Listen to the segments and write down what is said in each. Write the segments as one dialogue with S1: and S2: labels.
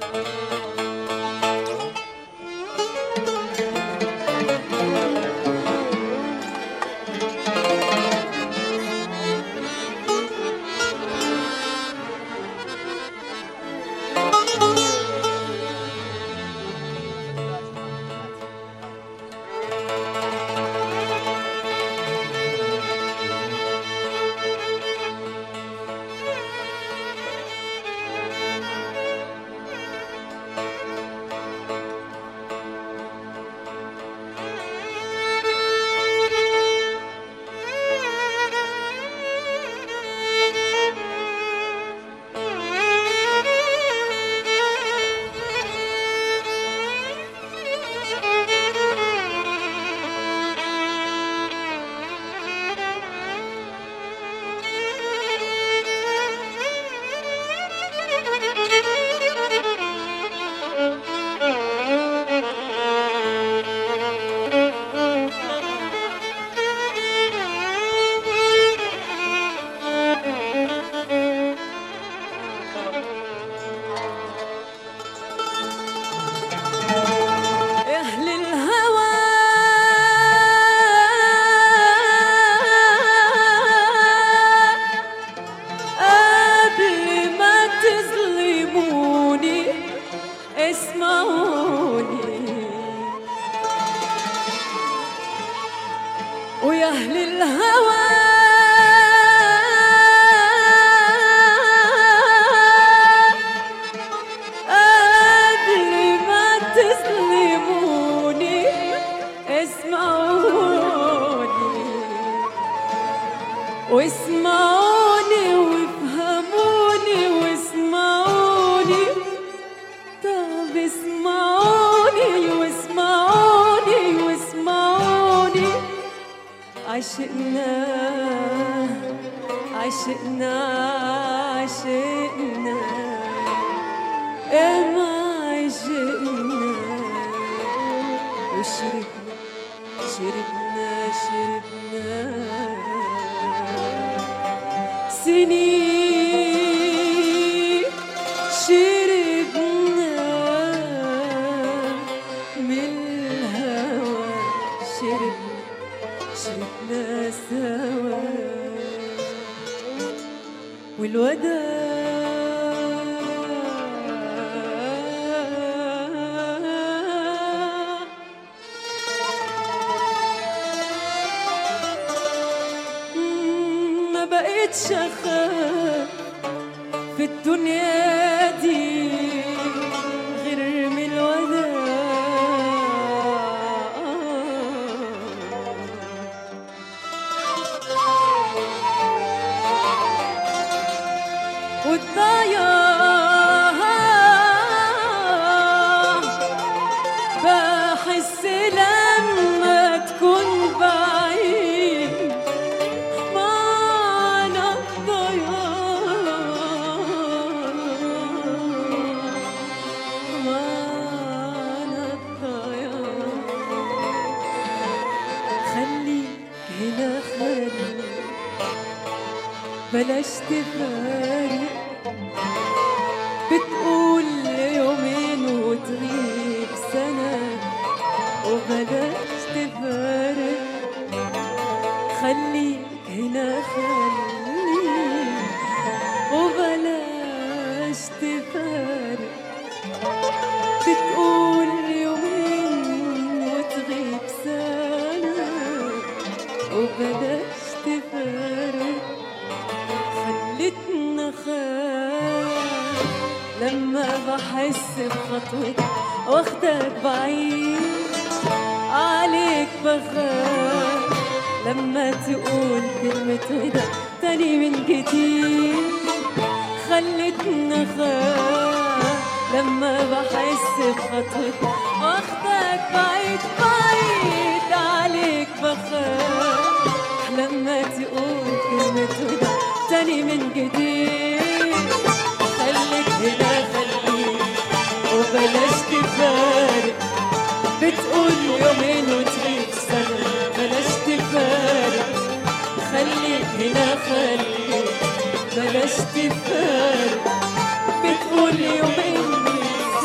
S1: أهل الهوى قبل ما تظلموني اسمعوني ويا أهل الهوى قبل ما تظلموني اسمعوني واسمعوني وافهموني واسمعوني طب اسمعوني واسمعوني واسمعوني عشقنا عشقنا عشقنا يا ما عشقنا وشربنا شربنا شربنا سنين شربنا من الهوى شربنا شربنا سوا والوداع ما بقتش اخاف في الدنيا دي غير من الوداع والضياع بحس لما تكون بعيد معنى الضياع معنى الضياع خليك هنا خليك بلاش تفارق بتقول يومين وتغيب سنة وبلاش تفارق خليك هنا خليك وبلاش تفارق بتقول يومين وتغيب سنة وبلاش تفارق خلتنا خاف لما بحس بخطوتك واخدك بعيد عليك بخاف لما تقول كلمة وداع تاني من جديد خلتنا خاف لما بحس بخطوتك واخدك بعيد بعيد عليك بخاف لما تقول كلمة وداع تاني من جديد خليك هنا خليك وبلاش تفارق بتقول يومين وتغيب سنة بلاش تفارق خليك هنا خليك بلاش تفارق بتقول يومين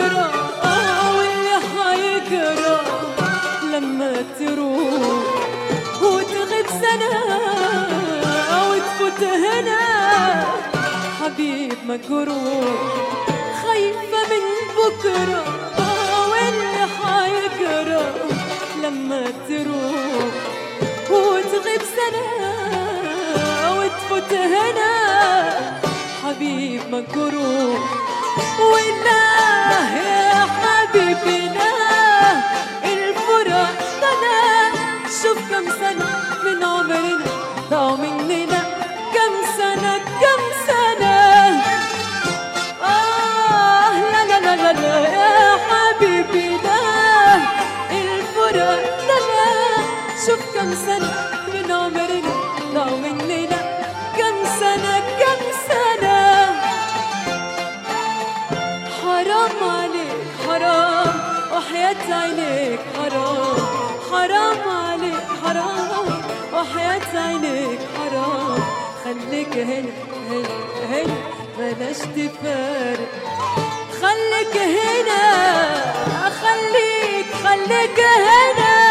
S1: بكرة آه واللي حيجرى لما تروح وتغيب سنة وتفوت هنا حبيب مجروح خايفة من بكرة آه واللي حيجرى لما تروح وتغيب سنة وتفوت هنا حبيب مجروح والله يا حبيبي لا الفراق ده لا شوف كم سنة من عمرنا ضاعوا مننا كم سنة كم سنة آه لا لا لا لا لا يا حبيبي لا الفراق ده لا شوف كم سنة من عمرنا ضاعوا مننا كم سنة كم سنة حرام عليك حرام وحياة عينيك حرام حرام عليك حرام وحياة عينيك حرام خليك هنا هنا هنا بلاش تفارق خليك هنا خليك خليك هنا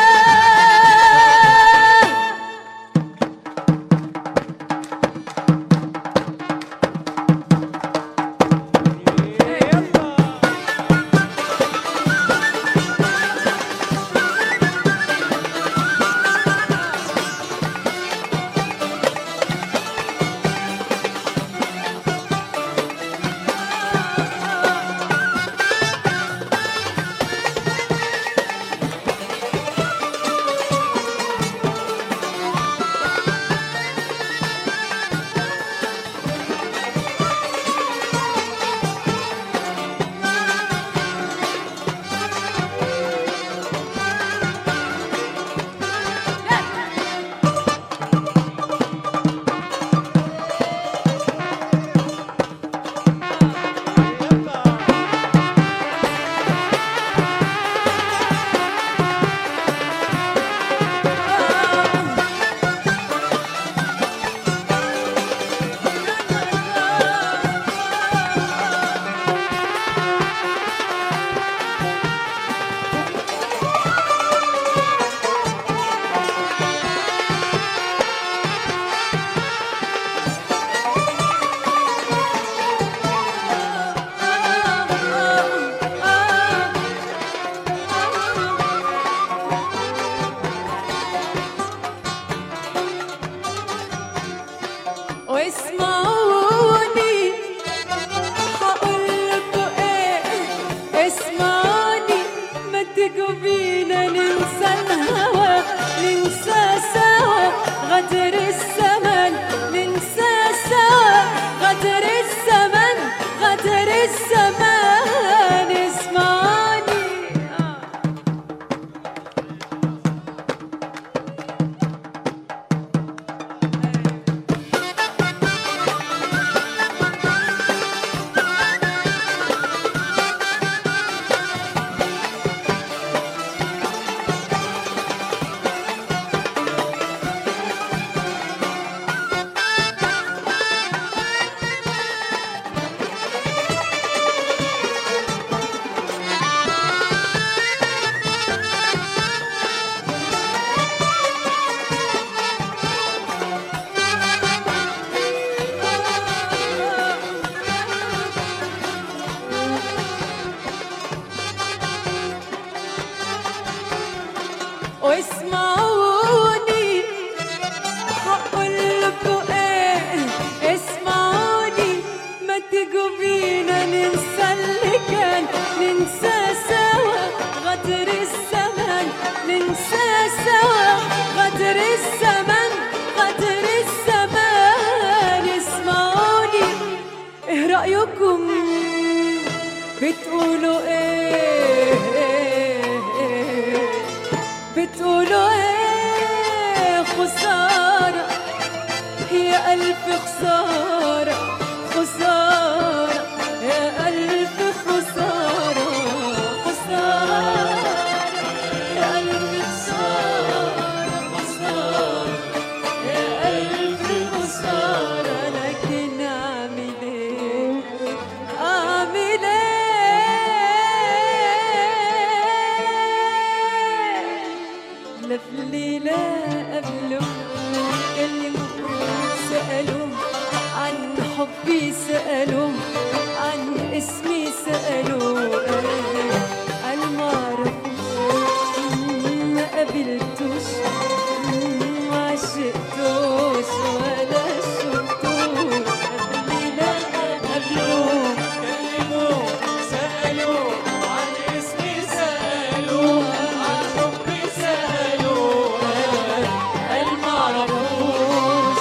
S1: حبيبي سألوا عن اسمي سألوا إيه، قال ما عرفوش ما قابلتوش ما عشقتوش ولا شفتوش قبل لا قبلوه
S2: كلموه سألوه عن اسمي سألوه عن حبي سألوه
S1: قال ما عرفوش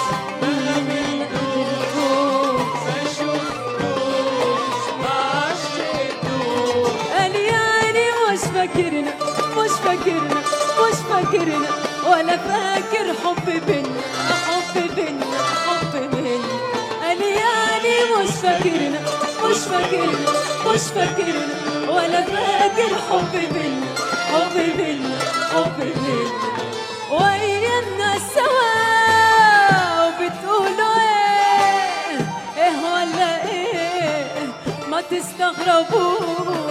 S2: ما شفتوش ما عشقتوش
S1: قال يعني مش فاكرنا مش فاكرنا مش فاكرنا ولا فاكر حب بينا حب بينا حب بينا قال يعني مش فاكرنا مش فاكرنا مش فاكرنا ولا فاكر حب بينا حب بينا حب بينا وايامنا سوا وبتقولوا ايه ايه ولا ايه ما تستغربوش